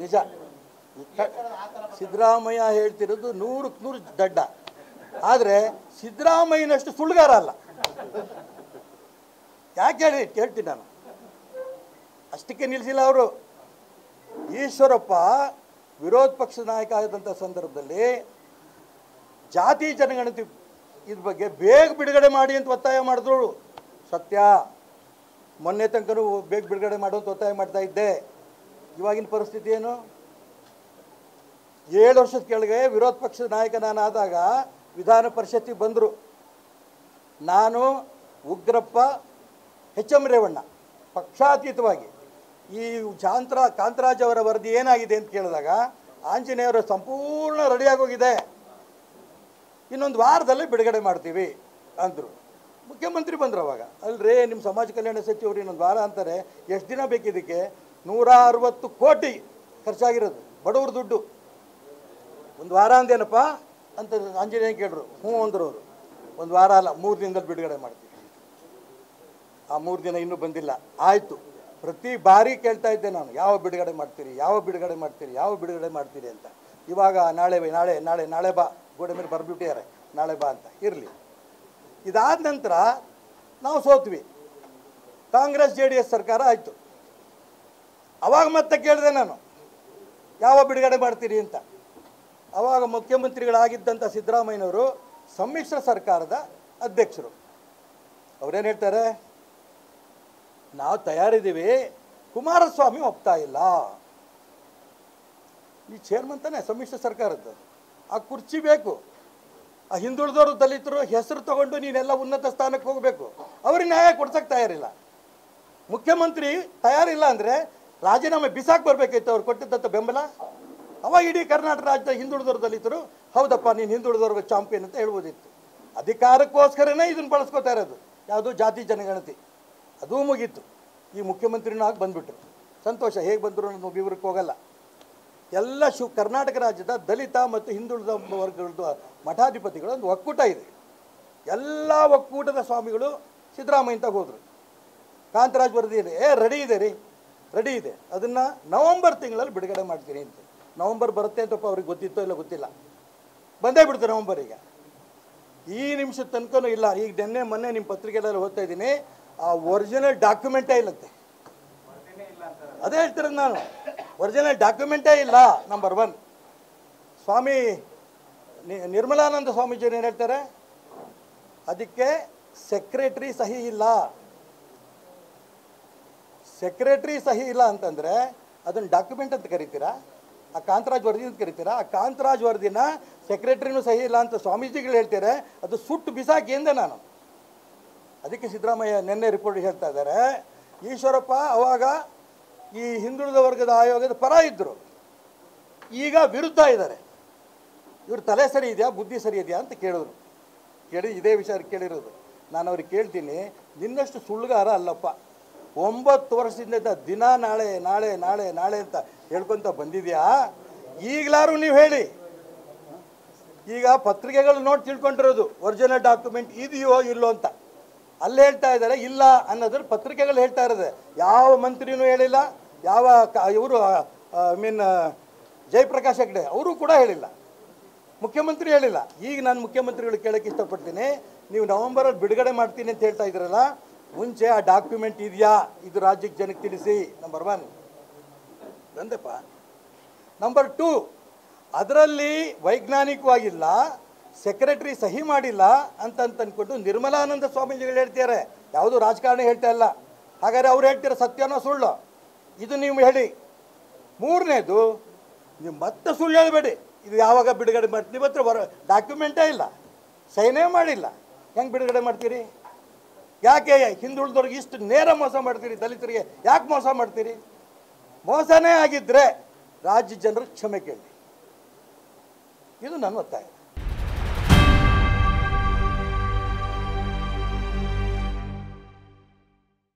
ನಿಜ ಸಿದ್ದರಾಮಯ್ಯ ಹೇಳ್ತಿರೋದು ನೂರಕ್ಕೆ ನೂರು ದಡ್ಡ ಆದರೆ ಸಿದ್ದರಾಮಯ್ಯನಷ್ಟು ಸುಳ್ಳುಗಾರ ಅಲ್ಲ ಯಾಕೆ ಹೇಳಿ ಕೇಳ್ತೀನಿ ನಾನು ಅಷ್ಟಕ್ಕೆ ನಿಲ್ಲಿಸಿಲ್ಲ ಅವರು ಈಶ್ವರಪ್ಪ ವಿರೋಧ ಪಕ್ಷದ ನಾಯಕ ಆದಂಥ ಸಂದರ್ಭದಲ್ಲಿ ಜಾತಿ ಜನಗಣತಿ ಇದ್ರ ಬಗ್ಗೆ ಬೇಗ ಬಿಡುಗಡೆ ಮಾಡಿ ಅಂತ ಒತ್ತಾಯ ಮಾಡಿದ್ರು ಸತ್ಯ ಮೊನ್ನೆ ತನಕನೂ ಬೇಗ ಬಿಡುಗಡೆ ಮಾಡು ಅಂತ ಒತ್ತಾಯ ಮಾಡ್ತಾ ಇದ್ದೆ ಇವಾಗಿನ ಪರಿಸ್ಥಿತಿ ಏನು ಏಳು ವರ್ಷದ ಕೆಳಗೆ ವಿರೋಧ ಪಕ್ಷದ ನಾಯಕ ನಾನಾದಾಗ ವಿಧಾನ ಪರಿಷತ್ತಿಗೆ ಬಂದರು ನಾನು ಉಗ್ರಪ್ಪ ಎಚ್ ಎಂ ರೇವಣ್ಣ ಪಕ್ಷಾತೀತವಾಗಿ ಈ ಜಾಂತ್ರ ಕಾಂತರಾಜ್ ಅವರ ವರದಿ ಏನಾಗಿದೆ ಅಂತ ಕೇಳಿದಾಗ ಆಂಜನೇಯವರು ಸಂಪೂರ್ಣ ರೆಡಿಯಾಗೋಗಿದೆ ಇನ್ನೊಂದು ವಾರದಲ್ಲಿ ಬಿಡುಗಡೆ ಮಾಡ್ತೀವಿ ಅಂದರು ಮುಖ್ಯಮಂತ್ರಿ ಬಂದರು ಅವಾಗ ಅಲ್ರಿ ನಿಮ್ಮ ಸಮಾಜ ಕಲ್ಯಾಣ ಸಚಿವರು ಇನ್ನೊಂದು ವಾರ ಅಂತಾರೆ ಎಷ್ಟು ದಿನ ಬೇಕಿದ್ದಕ್ಕೆ ನೂರ ಅರವತ್ತು ಕೋಟಿ ಖರ್ಚಾಗಿರೋದು ಬಡವ್ರ ದುಡ್ಡು ಒಂದು ವಾರ ಅಂದೇನಪ್ಪ ಅಂತ ಆಂಜನೇಯ ಕೇಳಿದ್ರು ಹ್ಞೂ ಅಂದರು ಅವರು ಒಂದು ವಾರ ಅಲ್ಲ ಮೂರು ದಿನದಲ್ಲಿ ಬಿಡುಗಡೆ ಮಾಡ್ತೀವಿ ಆ ಮೂರು ದಿನ ಇನ್ನೂ ಬಂದಿಲ್ಲ ಆಯಿತು ಪ್ರತಿ ಬಾರಿ ಕೇಳ್ತಾ ಇದ್ದೆ ನಾನು ಯಾವ ಬಿಡುಗಡೆ ಮಾಡ್ತೀರಿ ಯಾವ ಬಿಡುಗಡೆ ಮಾಡ್ತೀರಿ ಯಾವ ಬಿಡುಗಡೆ ಮಾಡ್ತೀರಿ ಅಂತ ಇವಾಗ ನಾಳೆ ಬೈ- ನಾಳೆ ನಾಳೆ ನಾಳೆ ಬಾ ಗೋಡೆ ಮೇಲೆ ಬರ್ಬಿಟ್ಟಿದ್ದಾರೆ ನಾಳೆ ಬಾ ಅಂತ ಇರಲಿ ಇದಾದ ನಂತರ ನಾವು ಸೋತ್ವಿ ಕಾಂಗ್ರೆಸ್ ಜೆ ಡಿ ಎಸ್ ಸರ್ಕಾರ ಆಯಿತು ಅವಾಗ ಮತ್ತೆ ಕೇಳಿದೆ ನಾನು ಯಾವ ಬಿಡುಗಡೆ ಮಾಡ್ತೀರಿ ಅಂತ ಅವಾಗ ಮುಖ್ಯಮಂತ್ರಿಗಳಾಗಿದ್ದಂಥ ಸಿದ್ದರಾಮಯ್ಯನವರು ಸಮ್ಮಿಶ್ರ ಸರ್ಕಾರದ ಅಧ್ಯಕ್ಷರು ಅವ್ರೇನು ಹೇಳ್ತಾರೆ ನಾವು ತಯಾರಿದ್ದೀವಿ ಕುಮಾರಸ್ವಾಮಿ ಒಪ್ತಾ ಇಲ್ಲ ಈ ಚೇರ್ಮನ್ ತಾನೆ ಸಮ್ಮಿಶ್ರ ಸರ್ಕಾರದ್ದು ಆ ಕುರ್ಚಿ ಬೇಕು ಆ ಹಿಂದುಳಿದವರು ದಲಿತರು ಹೆಸರು ತಗೊಂಡು ನೀನೆಲ್ಲ ಉನ್ನತ ಸ್ಥಾನಕ್ಕೆ ಹೋಗಬೇಕು ಅವ್ರಿಗೆ ನ್ಯಾಯ ಕೊಡ್ಸಕ್ಕೆ ತಯಾರಿಲ್ಲ ಮುಖ್ಯಮಂತ್ರಿ ತಯಾರಿಲ್ಲ ಅಂದರೆ ರಾಜೀನಾಮೆ ಬಿಸಾಕ್ ಬರ್ಬೇಕಿತ್ತು ಅವ್ರು ಕೊಟ್ಟಿದ್ದಂಥ ಬೆಂಬಲ ಅವಾಗ ಇಡೀ ಕರ್ನಾಟಕ ರಾಜ್ಯದ ಹಿಂದುಳಿದವರು ದಲಿತರು ಹೌದಪ್ಪ ನೀನು ಹಿಂದುಳಿದವ್ರಿಗೆ ಚಾಂಪಿಯನ್ ಅಂತ ಹೇಳ್ಬೋದಿತ್ತು ಅಧಿಕಾರಕ್ಕೋಸ್ಕರನೇ ಇದನ್ನು ಬಳಸ್ಕೋತಾ ಇರೋದು ಯಾವುದು ಜಾತಿ ಜನಗಣತಿ ಅದೂ ಮುಗೀತು ಈ ಮುಖ್ಯಮಂತ್ರಿನೂ ಆಗಿ ಬಂದ್ಬಿಟ್ರು ಸಂತೋಷ ಹೇಗೆ ಬಂದರು ಅನ್ನೋದು ವಿವರಕ್ಕೆ ಹೋಗಲ್ಲ ಎಲ್ಲ ಶಿವ್ ಕರ್ನಾಟಕ ರಾಜ್ಯದ ದಲಿತ ಮತ್ತು ಹಿಂದುಳಿದ ವರ್ಗಗಳದ್ದು ಮಠಾಧಿಪತಿಗಳ ಒಂದು ಒಕ್ಕೂಟ ಇದೆ ಎಲ್ಲ ಒಕ್ಕೂಟದ ಸ್ವಾಮಿಗಳು ಸಿದ್ದರಾಮಯ್ಯ ಹೋದರು ಕಾಂತರಾಜ್ ವರದಿ ಇದೆ ಏ ರೆಡಿ ಇದೆ ರೀ ರೆಡಿ ಇದೆ ಅದನ್ನು ನವಂಬರ್ ತಿಂಗಳಲ್ಲಿ ಬಿಡುಗಡೆ ಮಾಡ್ತೀನಿ ಅಂತ ನವಂಬರ್ ಬರುತ್ತೆ ಅಂತಪ್ಪ ಅವ್ರಿಗೆ ಗೊತ್ತಿತ್ತೋ ಇಲ್ಲ ಗೊತ್ತಿಲ್ಲ ಬಂದೇ ಬಿಡ್ತು ನವಂಬರ್ ಈಗ ಈ ನಿಮಿಷದ ತನಕನೂ ಇಲ್ಲ ಈಗ ನಿನ್ನೆ ಮೊನ್ನೆ ನಿಮ್ಮ ಪತ್ರಿಕೆಗಳಲ್ಲಿ ಓದ್ತಾ ಇದ್ದೀನಿ ಆ ಒರಿಜಿನಲ್ ಡಾಕ್ಯುಮೆಂಟೇ ಇಲ್ಲಂತೆ ಅದೇ ಹೇಳ್ತಿರೋದು ನಾನು ಒರಿಜಿನಲ್ ಡಾಕ್ಯುಮೆಂಟೇ ಇಲ್ಲ ನಂಬರ್ ಒನ್ ಸ್ವಾಮಿ ನಿ- ನಿರ್ಮಲಾನಂದ ಸ್ವಾಮೀಜಿಯವರು ಏನು ಹೇಳ್ತಾರೆ ಅದಕ್ಕೆ ಸೆಕ್ರೆಟ್ರಿ ಸಹಿ ಇಲ್ಲ ಸೆಕ್ರೆಟ್ರಿ ಸಹಿ ಇಲ್ಲ ಅಂತಂದರೆ ಅದನ್ನು ಡಾಕ್ಯುಮೆಂಟ್ ಅಂತ ಕರಿತೀರಾ ಆ ಕಾಂತರಾಜ್ ವರದಿ ಅಂತ ಕರಿತೀರಾ ಆ ಕಾಂತರಾಜ್ ವರದಿನ ಸೆಕ್ರೆಟ್ರಿನೂ ಸಹಿ ಇಲ್ಲ ಅಂತ ಸ್ವಾಮೀಜಿಗಳು ಹೇಳ್ತಾರೆ ಅದು ಸುಟ್ಟು ಬಿಸಾಕಿ ಎಂದೆ ನಾನು ಅದಕ್ಕೆ ಸಿದ್ದರಾಮಯ್ಯ ನಿನ್ನೆ ರಿಪೋರ್ಟ್ ಹೇಳ್ತಾ ಇದ್ದಾರೆ ಈಶ್ವರಪ್ಪ ಅವಾಗ ಈ ಹಿಂದುಳಿದ ವರ್ಗದ ಆಯೋಗದ ಪರ ಇದ್ದರು ಈಗ ವಿರುದ್ಧ ಇದ್ದಾರೆ ಇವ್ರ ತಲೆ ಸರಿ ಇದೆಯಾ ಬುದ್ಧಿ ಸರಿ ಇದೆಯಾ ಅಂತ ಕೇಳಿದ್ರು ಕೇಳಿ ಇದೇ ವಿಚಾರ ಕೇಳಿರೋದು ನಾನು ಅವ್ರಿಗೆ ಕೇಳ್ತೀನಿ ನಿನ್ನಷ್ಟು ಸುಳ್ಳುಗಾರ ಅಲ್ಲಪ್ಪ ಒಂಬತ್ತು ವರ್ಷದಿಂದ ದಿನ ನಾಳೆ ನಾಳೆ ನಾಳೆ ನಾಳೆ ಅಂತ ಹೇಳ್ಕೊತ ಬಂದಿದ್ಯಾ ಈಗಲಾರು ನೀವು ಹೇಳಿ ಈಗ ಪತ್ರಿಕೆಗಳು ನೋಡಿ ತಿಳ್ಕೊಂಡಿರೋದು ಒರಿಜಿನಲ್ ಡಾಕ್ಯುಮೆಂಟ್ ಇದೆಯೋ ಇಲ್ಲೋ ಅಂತ ಅಲ್ಲಿ ಹೇಳ್ತಾ ಇದ್ದಾರೆ ಇಲ್ಲ ಅನ್ನೋದ್ರ ಪತ್ರಿಕೆಗಳು ಹೇಳ್ತಾ ಇರೋದು ಯಾವ ಮಂತ್ರಿನೂ ಹೇಳಿಲ್ಲ ಯಾವ ಇವರು ಐ ಮೀನ್ ಜಯಪ್ರಕಾಶ್ ಹೆಗ್ಡೆ ಅವರು ಕೂಡ ಹೇಳಿಲ್ಲ ಮುಖ್ಯಮಂತ್ರಿ ಹೇಳಿಲ್ಲ ಈಗ ನಾನು ಮುಖ್ಯಮಂತ್ರಿಗಳು ಕೇಳಕ್ಕೆ ಇಷ್ಟಪಡ್ತೀನಿ ನೀವು ನವೆಂಬರಲ್ಲಿ ಬಿಡುಗಡೆ ಮಾಡ್ತೀನಿ ಅಂತ ಹೇಳ್ತಾ ಇದ್ರಲ್ಲ ಮುಂಚೆ ಆ ಡಾಕ್ಯುಮೆಂಟ್ ಇದೆಯಾ ಇದು ರಾಜ್ಯಕ್ಕೆ ಜನಕ್ಕೆ ತಿಳಿಸಿ ನಂಬರ್ ಒನ್ ಬಂದಪ್ಪ ನಂಬರ್ ಟೂ ಅದರಲ್ಲಿ ವೈಜ್ಞಾನಿಕವಾಗಿಲ್ಲ ಸೆಕ್ರೆಟರಿ ಸಹಿ ಮಾಡಿಲ್ಲ ಅಂತ ಅಂತ ಅಂದ್ಕೊಂಡು ನಿರ್ಮಲಾನಂದ ಸ್ವಾಮೀಜಿಗಳು ಹೇಳ್ತಾರೆ ಯಾವುದು ರಾಜಕಾರಣ ಹೇಳ್ತಾ ಇಲ್ಲ ಹಾಗಾದ್ರೆ ಅವ್ರು ಹೇಳ್ತೀರ ಸತ್ಯನೋ ಸುಳ್ಳು ಇದು ನೀವು ಹೇಳಿ ಮೂರನೇದು ನೀವು ಮತ್ತೆ ಸುಳ್ಳು ಹೇಳಬೇಡಿ ಇದು ಯಾವಾಗ ಬಿಡುಗಡೆ ಮಾಡ್ತೀವಿ ಹತ್ರ ಬರೋ ಡಾಕ್ಯುಮೆಂಟೇ ಇಲ್ಲ ಸೈನೇ ಮಾಡಿಲ್ಲ ಹೆಂಗೆ ಬಿಡುಗಡೆ ಮಾಡ್ತೀರಿ ಯಾಕೆ ಹಿಂದುಳಿದವ್ರಿಗೆ ಇಷ್ಟು ನೇರ ಮೋಸ ಮಾಡ್ತೀರಿ ದಲಿತರಿಗೆ ಯಾಕೆ ಮೋಸ ಮಾಡ್ತೀರಿ ಮೋಸನೇ ಆಗಿದ್ದರೆ ರಾಜ್ಯ ಜನರು ಕ್ಷಮೆ ಕೇಳಿ ಇದು ನನ್ನ ಒತ್ತಾಯ